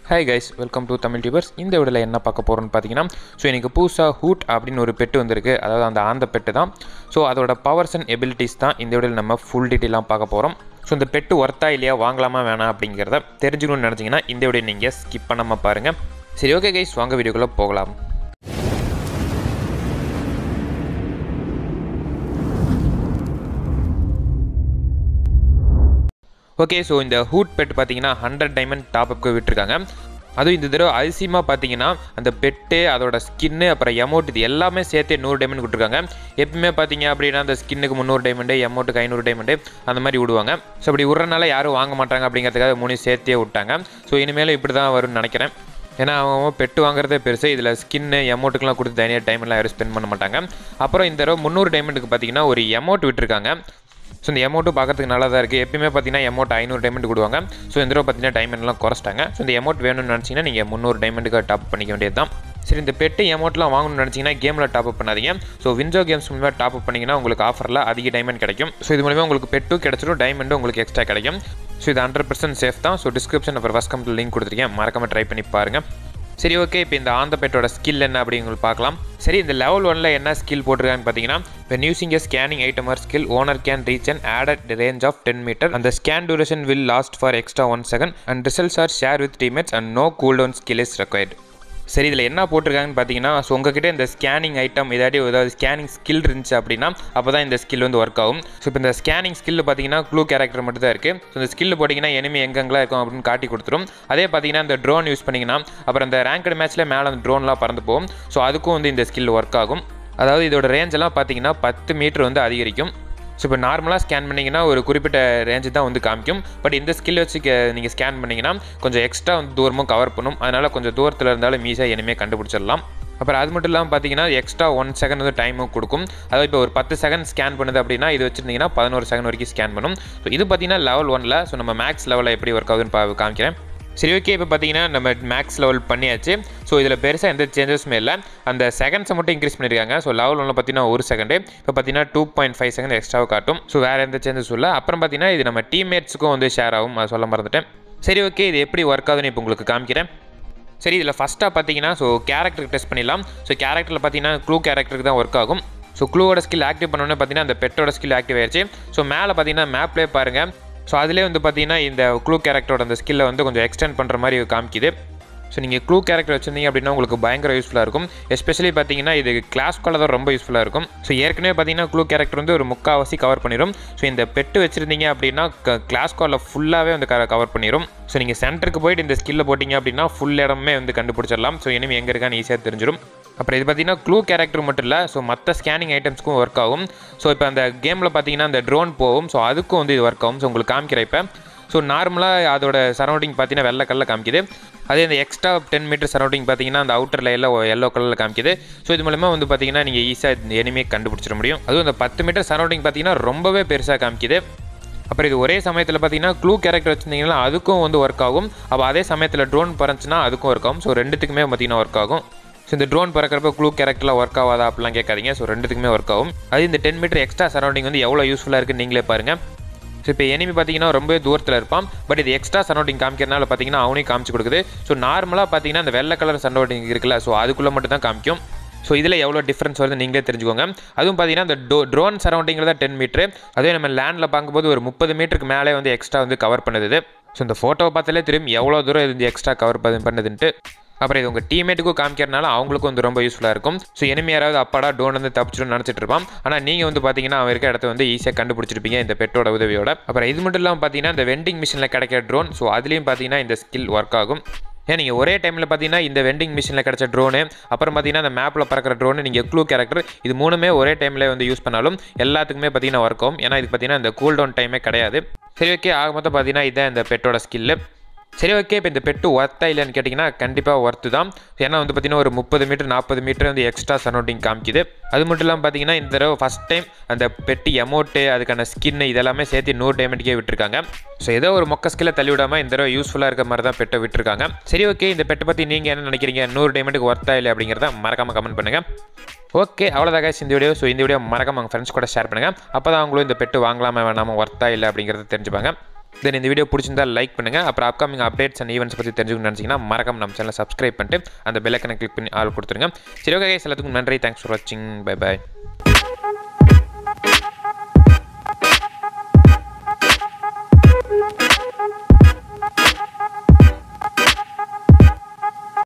hi guys welcome to Tamil tubers இந்த வீடியோவில் என்ன பார்க்க போகிறோம்னு பார்த்தீங்கன்னா ஸோ எனக்கு புதுசாக ஹூட் அப்படின்னு ஒரு பெட்டு வந்திருக்கு அதாவது அந்த ஆந்த பெட்டு தான் ஸோ அதோட பவர்ஸ் அண்ட் எபிலிட்டிஸ் தான் இந்த வீடியோவில் நம்ம ஃபுல் டீட்டெயிலாக பார்க்க போகிறோம் ஸோ இந்த பெட்டு ஒர்த்தா இல்லையா வாங்கலாமா வேணாம் அப்படிங்கிறத தெரிஞ்சுக்கணும்னு நினச்சிங்கன்னா இந்த வீடியோ நீங்கள் ஸ்கிப் பண்ணாமல் பாருங்கள் சரி ஓகே கைஸ் வாங்க வீடியோக்குள்ளே போகலாம் ஓகே ஸோ இந்த ஹூட் பெட் பார்த்தீங்கன்னா ஹண்ட்ரட் டைமண்ட் டாப் அப்க்கு விட்டுருக்காங்க அதுவும் இந்த தடவை அதிசயமாக பார்த்தீங்கன்னா அந்த பெட்டு அதோட ஸ்கின்னு அப்புறம் எமௌண்ட் இது எல்லாமே சேர்த்து நூறு டைமண்ட் கொடுத்துருக்காங்க எப்பவுமே பார்த்தீங்க அப்படின்னா அந்த ஸ்கின்னுக்கு முந்நூறு டைமண்டு எமௌண்ட்டுக்கு ஐநூறு டைமண்டு அந்த மாதிரி விடுவாங்க ஸோ அப்படி விட்றனால யாரும் வாங்க மாட்டாங்க அப்படிங்கிறதுக்காக மூணு சேர்த்தே விட்டாங்க ஸோ இனிமேல் இப்படி தான் வரும்னு நினைக்கிறேன் ஏன்னா அவங்க பெட்டு வாங்குறதே பெருசு இதில் ஸ்கின்னு எமௌண்ட்டுக்குலாம் கொடுத்து தனியாக டைமெல்லாம் யாரும் ஸ்பெண்ட் பண்ண மாட்டாங்க அப்புறம் இந்த தடவை முந்நூறு டைமண்டுக்கு பார்த்தீங்கன்னா ஒரு எமௌண்ட் விட்டுருக்காங்க ஸோ இந்த எமௌண்ட்டும் பார்க்கறதுக்கு நல்லா தான் இருக்குது எப்பயுமே பார்த்தீங்கன்னா எமௌண்ட் ஐநூறு டைமண்ட் கொடுவாங்க ஸோ இந்த தடவை பார்த்தீங்கன்னா டைமண்ட்லாம் குறைச்சிட்டாங்க ஸோ இந்த எமௌண்ட் வேணும்னு நினச்சிங்கன்னா நீங்கள் முந்நூறு டைமண்டுக்கு டாப் பண்ணிக்க வேண்டியது தான் சரி இந்த பெட்டு எமௌண்ட்லாம் வாங்கணும்னு நினச்சிங்கன்னா கேமில் டாப் அப் பண்ணாதீங்க ஸோ விண்டோ கேம்ஸ் மூலமாக டாப் அப் பண்ணிங்கன்னா உங்களுக்கு ஆஃபரில் அதிக டைமண்ட் கிடைக்கும் ஸோ இது மூலமாக உங்களுக்கு பெட்டும் கிடச்சிடும் டைமண்டும் உங்களுக்கு எக்ஸ்ட்ரா கிடைக்கும் ஸோ இது ஹண்ட்ரட் பர்சன்ட் சேஃப் தான் ஸோ டிஸ்கிரிப்ஷன் அப்புறம் ஃபஸ்ட் கம்பில் லிங்க் கொடுத்துருக்கேன் மறக்காமல் ட்ரை பண்ணி பாருங்கள் சரி ஓகே இப்போ இந்த ஆந்த பெட்டோட ஸ்கில் என்ன அப்படிங்கிறது பார்க்கலாம் சரி இந்த லெவல் ஒனில் என்ன ஸ்கில் போட்டிருக்கான்னு பார்த்தீங்கன்னா when using a scanning item or skill owner can reach and added range of ten metre அந்த scan duration will last for extra one second and results are share with teammates and no cool down skill is required சரி இதில் என்ன போட்டிருக்காங்கன்னு பார்த்தீங்கன்னா so உங்ககிட்ட இந்த scanning item இதாட்டி ஏதாவது scanning skill இருந்துச்சு அப்படின்னா அப்போ தான் இந்த ஸ்கில் வந்து ஒர்க் ஆகும் ஸோ இப்போ இந்த ஸ்கேனிங் ஸ்கில் பார்த்தீங்கன்னா க்ளூ கேரக்டர் மட்டும் தான் இருக்குது ஸோ இந்த ஸ்கில் போட்டிங்கன்னா எனிமி எங்கெங்கெல்லாம் இருக்கும் அப்படின்னு காட்டி கொடுத்துரும் அதே பார்த்தீங்கன்னா இந்த ட்ரோன் யூஸ் பண்ணிங்கன்னா அப்புறம் இந்த ரேங்கட் மேட்ச்சில் மேலே அந்த ட்ரோன்லாம் பறந்து போகும் ஸோ அதுக்கும் வந்து இந்த ஸ்கில் ஒர்க் ஆகும் அதாவது இதோட ரேஞ்ச் எல்லாம் பார்த்தீங்கன்னா பத்து மீட்டர் வந்து அதிகரிக்கும் ஸோ இப்போ நார்மலாக ஸ்கேன் பண்ணிங்கன்னா ஒரு குறிப்பிட்ட ரேஞ்சு தான் வந்து காமிக்கும் பட் இந்த ஸ்கில் வச்சு நீங்கள் ஸ்கேன் பண்ணிங்கன்னா கொஞ்சம் எக்ஸ்ட்ரா வந்து தூரமும் கவர் பண்ணும் அதனால் கொஞ்சம் தூரத்தில் இருந்தாலும் ஈஸியாக இனிமேல் கண்டுபிடிச்சிடலாம் அப்புறம் அது மட்டும் இல்லாமல் பார்த்தீங்கன்னா எக்ஸ்ட்ரா ஒன் செகண்ட் வந்து டைமும் கொடுக்கும் அதாவது இப்போ ஒரு பத்து செகண்ட் ஸ்கேன் பண்ணுது அப்படின்னா இது வச்சுருந்தீங்கன்னா பதினோரு செகண்ட் வரைக்கும் ஸ்கேன் பண்ணும் ஸோ இது பார்த்தீங்கன்னா லெவல் ஒனில் ஸோ நம்ம மேக்ஸ் லெவலில் எப்படி ஒர்க் ஆகுதுன்னு பா காமிக்கிறேன் சரி ஓகே இப்போ பார்த்தீங்கன்னா நம்ம மேக்ஸ் லெவல் பண்ணியாச்சு ஸோ இதில் பெருசாக எந்த சேஞ்சஸுமே இல்லை அந்த செகண்ட்ஸை மட்டும் இன்க்ரீஸ் பண்ணியிருக்காங்க ஸோ லெவல் ஒன்றில் பார்த்தீங்கன்னா ஒரு செகண்டு இப்போ பார்த்தீங்கன்னா டூ பாயிண்ட் ஃபைவ் செகண்ட் எக்ஸ்ட்ராவை காட்டும் ஸோ வேறு எந்த சேஞ்சஸும் இல்லை அப்புறம் பார்த்தீங்கன்னா இது நம்ம டீம்மேட்ஸுக்கும் வந்து ஷேர் ஆகும் அதை சொல்ல மறந்துட்டேன் சரி ஓகே இது எப்படி ஒர்க் ஆகுதுன்னு இப்போ உங்களுக்கு காமிக்கிறேன் சரி இதில் ஃபஸ்ட்டாக பார்த்தீங்கன்னா ஸோ கேரக்டருக்கு டெஸ்ட் பண்ணிடலாம் ஸோ கேரக்டரில் பார்த்தீங்கன்னா க்ளூ கேரக்டருக்கு தான் ஒர்க் ஆகும் ஸோ க்ளூவோட ஸ்கில் ஆக்டிவ் பண்ணோன்னே பார்த்தீங்கன்னா அந்த பெட்டோட ஸ்கில் ஆக்டிவ் ஆயிடுச்சு ஸோ மேலே பார்த்தீங்கன்னா மேப்லேயே பாருங்கள் ஸோ அதிலே வந்து பார்த்தீங்கன்னா இந்த க்ளூ கேரக்டரோட அந்த ஸ்கில்லை வந்து கொஞ்சம் எக்ஸ்டெண்ட் பண்ணுற மாதிரி காமிக்குது ஸோ நீங்கள் க்ளூ கேரக்டர் வச்சிருந்தீங்க அப்படின்னா உங்களுக்கு பயங்கர யூஸ்ஃபுல்லாக இருக்கும் எஸ்பெஷலி பார்த்தீங்கன்னா இது கிளாஸ் காலில் தான் ரொம்ப யூஸ்ஃபுல்லாக இருக்கும் ஸோ ஏற்கனவே பார்த்தீங்கன்னா க்ளூ கேரக்டர் வந்து ஒரு முக்கால்வாசி கவர் பண்ணிடும் ஸோ இந்த பெட்டு வச்சிருந்தீங்க அப்படின்னா கிளாஸ் காலில் ஃபுல்லாகவே வந்து கவர் பண்ணிடும் ஸோ நீங்கள் சென்டருக்கு போயிட்டு இந்த ஸ்கில்லை போட்டிங்க அப்படின்னா ஃபுல் இடமே வந்து கண்டுபிடிச்சிடலாம் ஸோ இனிமேல் எங்கே இருக்கான்னு ஈஸியாக தெரிஞ்சிடும் அப்புறம் இது பார்த்தீங்கன்னா க்ளூ கேரக்டர் மட்டும் இல்லை ஸோ மற்ற ஸ்கேனிங் ஐட்டம்ஸ்க்கும் ஒர்க் ஆகும் ஸோ இப்போ அந்த கேமில் பார்த்தீங்கன்னா அந்த ட்ரோன் போகும் ஸோ அதுக்கும் வந்து இது ஒர்க் ஆகும் ஸோ உங்களுக்கு காமிக்கிறேன் இப்போ ஸோ நார்மலாக அதோட சரௌண்டிங் பார்த்தீங்கன்னா வெள்ளை கல்லில் காமிக்குது அதே இந்த எக்ஸ்ட்ரா டென் மீட்டர் சரௌண்டிங் பார்த்தீங்கன்னா அந்த அவுட்டர் லைனில் எல்லோ கலரில் காமிக்குது ஸோ இது மூலமாக வந்து பார்த்தீங்கன்னா நீங்கள் ஈஸியாக எனிமே கண்டுபிடிச்சிட முடியும் அதுவும் இந்த பத்து மீட்டர் சரௌண்டிங் பார்த்தீங்கன்னா ரொம்பவே பெருசாக காமிக்குது அப்புறம் இது ஒரே சமயத்தில் பார்த்தீங்கன்னா க்ளூ கேரக்டர் வச்சுருந்தீங்கன்னா அதுக்கும் வந்து ஒர்க் ஆகும் அப்போ அதே சமயத்தில் ட்ரோன் பறந்துச்சுன்னா அதுக்கும் ஒர்க் ஆகும் ஸோ ரெண்டுத்துக்குமே பார்த்தீங்கன்னா ஒர்க் ஆகும் ஸோ இந்த ட்ரோன் பறக்கிறப்ப க்ளூ கேரக்டரில் ஒர்க் ஆகாதா அப்படிலாம் கேட்காதீங்க ஸோ ரெண்டுத்துக்குமே ஒர்க் ஆகும் அது இந்த டென் மீட்டர் எக்ஸ்ட்ரா சரௌண்டிங் வந்து எவ்வளோ யூஸ்ஃபுல்லாக இருக்குன்னு நீங்களே பாருங்கள் ஸோ இப்போ எனிமி பார்த்தீங்கன்னா ரொம்ப தூரத்தில் இருப்பான் பட் இது எக்ஸ்ட்ரா சரௌண்டிங் காமிக்கிறனால பார்த்தீங்கன்னா அவனையும் காமிச்சு கொடுக்குது ஸோ நார்மலாக பார்த்தீங்கன்னா அந்த வெள்ளை கலர் சரௌண்டிங் இருக்குல்ல ஸோ அதுக்குள்ளே மட்டும் தான் காமிக்கும் ஸோ இதில் எவ்வளோ டிஃப்ரென்ஸ் வருது நீங்களே தெரிஞ்சுக்கோங்க அதுவும் பார்த்தீங்கன்னா இந்த டோ ட்ரோன் சரௌண்டிங்கில் தான் டென் மீட்ரு அதே நம்ம லேண்டில் பார்க்கும்போது ஒரு முப்பது மீட்டருக்கு மேலே வந்து எக்ஸ்ட்ரா வந்து கவர் பண்ணுது ஸோ இந்த ஃபோட்டோவை பார்த்தாலே திரும்பி எவ்வளோ தூரம் இது எக்ஸ்ட்ரா கவர் பண்ணுதுன்ட்டு அப்புறம் இது உங்கள் டீமேட்டுக்கும் காமிக்கிறனால அவங்களுக்கும் வந்து ரொம்ப யூஸ்ஃபுல்லாக இருக்கும் ஸோ இனிமே யாராவது அப்பாடா டோன் வந்து தப்பிச்சிடும் நினச்சிட்டு இருப்பான் ஆனால் நீங்கள் வந்து பார்த்தீங்கன்னா அவன் இருக்க இடத்த வந்து ஈஸியாக கண்டுபிடிச்சிருப்பீங்க இந்த பெட்டோட உதவியோட அப்புறம் இது மட்டும் இல்லாமல் பார்த்தீங்கன்னா இந்த வெண்டிங் மிஷினில் கிடைக்கிற ட்ரோன் ஸோ அதுலேயும் பார்த்தீங்கன்னா இந்த ஸ்கில் ஒர்க் ஆகும் ஏன் நீங்கள் ஒரே டைமில் பார்த்தீங்கன்னா இந்த வெண்டிங் மிஷினில் கிடச்ச ட்ரோனு அப்புறம் பார்த்தீங்கன்னா அந்த மேப்பில் பறக்கிற ட்ரோனு நீங்கள் க்ளூ கேரக்டர் இது மூணுமே ஒரே டைமில் வந்து யூஸ் பண்ணாலும் எல்லாத்துக்குமே பார்த்தீங்கன்னா ஒர்க் ஆகும் ஏன்னா இது பார்த்தீங்கன்னா இந்த கூல் டவுன் டைமே கிடையாது சரி ஓகே ஆக மொத்தம் பார்த்தீங்கன்னா இதான் இந்த பெட்டோட ஸ்கில்லு சரி ஓகே இப்போ இந்த பெட்டு ஒர்த்தா இல்லைன்னு கேட்டிங்கன்னா கண்டிப்பாக ஒர்த்து தான் ஏன்னா வந்து பார்த்தீங்கன்னா ஒரு முப்பது மீட்டர் நாற்பது மீட்டர் வந்து எக்ஸ்ட்ரா சரௌண்டிங் காமிக்குது அது மட்டும் இல்லாமல் பார்த்தீங்கன்னா இந்த தடவை ஃபஸ்ட் டைம் அந்த பெட்டு எமௌண்ட்டு அதுக்கான ஸ்கின்னு இதெல்லாமே சேர்த்து நூறு டைமண்ட்கே விட்டுருக்காங்க ஸோ ஏதோ ஒரு மொக்க ஸ்கில்லை தள்ளி விடாமல் இந்த தடவை யூஸ்ஃபுல்லாக இருக்க மாதிரி தான் பெட்டை விட்டுருக்காங்க சரி ஓகே இந்த பெட்டை பற்றி நீங்கள் என்ன நினைக்கிறீங்க நூறு டைமண்ட்டுக்கு ஒர்த்தா இல்லை அப்படிங்கிறத மறக்காமல் கமெண்ட் பண்ணுங்கள் ஓகே அவ்வளோதான் guys இந்த வீடியோ ஸோ இந்த வீடியோ மறக்காம உங்கள் ஃப்ரெண்ட்ஸ் கூட ஷேர் பண்ணுங்கள் அப்போ தான் அவங்களும் இந்த பெட்டு வாங்கலாமா வேணாமா ஒர்த்தா இல்லை அப்படிங்கிறத தெரிஞ்சுப்பாங்க தென் இந்த வீடியோ பிடிச்சிருந்தா லைக் பண்ணுங்கள் அப்புறம் அப்கமிங் அப்டேட்ஸ் அண்ட் ஈவெண்ட்ஸ் பற்றி தெரிஞ்சுக்கணும்னு நினச்சிங்கன்னா மறக்காம நம்ம சேனலை சப்ஸ்கிரைப் பண்ணிட்டு அந்த பெல்லைக்கனை கிளிக் பண்ணி ஆள் கொடுத்துருங்க சரி ஓகே எல்லாத்துக்கும் நன்றி தேங்க்ஸ் ஃபார் வாட்சிங் பை பாய்